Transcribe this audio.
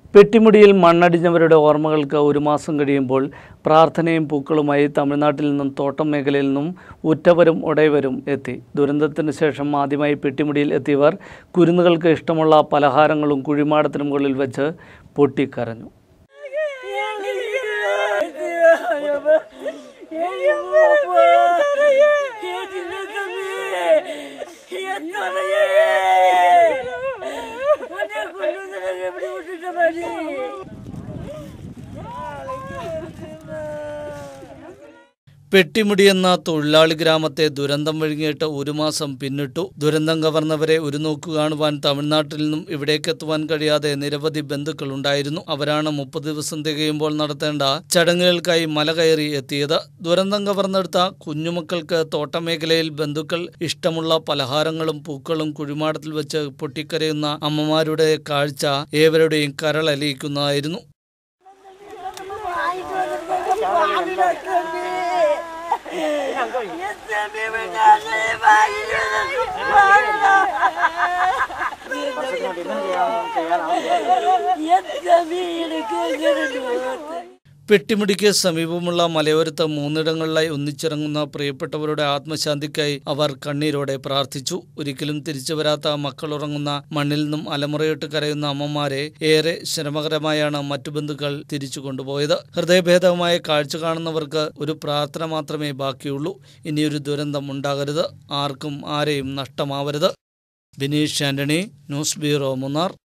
പെട്ടിമുടിയിൽ മണ്ണടിഞ്ഞവരുടെ ഓർമ്മകൾക്ക് ഒരു മാസം കഴിയുമ്പോൾ പ്രാർത്ഥനയും പൂക്കളുമായി തമിഴ്നാട്ടിൽ നിന്നും തോട്ടം മേഖലയിൽ നിന്നും ഉറ്റവരും ഉടയവരും എത്തി ദുരന്തത്തിന് ശേഷം ആദ്യമായി പെട്ടിമുടിയിൽ എത്തിയവർ കുരുന്നുകൾക്ക് ഇഷ്ടമുള്ള പലഹാരങ്ങളും കുഴിമാടത്തിന് മുകളിൽ വെച്ച് പൊട്ടിക്കരഞ്ഞു പെട്ടിമുടി എന്ന തൊഴിലാളി ഗ്രാമത്തെ ദുരന്തം വിഴുങ്ങിയിട്ട് ഒരു മാസം പിന്നിട്ടു ദുരന്തം കവർന്നവരെ ഒരു നോക്കു കാണുവാൻ തമിഴ്നാട്ടിൽ നിന്നും ഇവിടേക്കെത്തുവാൻ കഴിയാതെ നിരവധി ബന്ധുക്കൾ ഉണ്ടായിരുന്നു അവരാണ് മുപ്പത് ദിവസം തികയുമ്പോൾ നടത്തേണ്ട ചടങ്ങുകൾക്കായി മല കയറി എത്തിയത് ദുരന്തം കവർന്നെടുത്ത കുഞ്ഞുമക്കൾക്ക് തോട്ടമേഖലയിൽ ബന്ധുക്കൾ ഇഷ്ടമുള്ള പലഹാരങ്ങളും പൂക്കളും കുഴിമാടത്തിൽ വെച്ച് പൊട്ടിക്കരയുന്ന അമ്മമാരുടെ കാഴ്ച ഏവരുടെയും കരളലിയിക്കുന്നതായിരുന്നു പെട്ടിമുടിക്ക് സമീപമുള്ള മലയോരത്ത് മൂന്നിടങ്ങളിലായി ഒന്നിച്ചിറങ്ങുന്ന പ്രിയപ്പെട്ടവരുടെ ആത്മശാന്തിക്കായി അവർ കണ്ണീരോടെ പ്രാർത്ഥിച്ചു ഒരിക്കലും തിരിച്ചു വരാത്ത മക്കൾ ഉറങ്ങുന്ന മണ്ണിൽ നിന്നും അലമുറയിട്ട് കരയുന്ന അമ്മമാരെ ഏറെ ശ്രമകരമായാണ് മറ്റു ബന്ധുക്കൾ തിരിച്ചു കൊണ്ടുപോയത് ഹൃദയഭേദമായ കാഴ്ച കാണുന്നവർക്ക് ഒരു പ്രാർത്ഥന മാത്രമേ ബാക്കിയുള്ളൂ ഇനിയൊരു ദുരന്തം ഉണ്ടാകരുത് ആർക്കും ആരെയും നഷ്ടമാവരുത് ബിനീഷ് ആന്റണി ന്യൂസ് ബ്യൂറോ മൂന്നാർ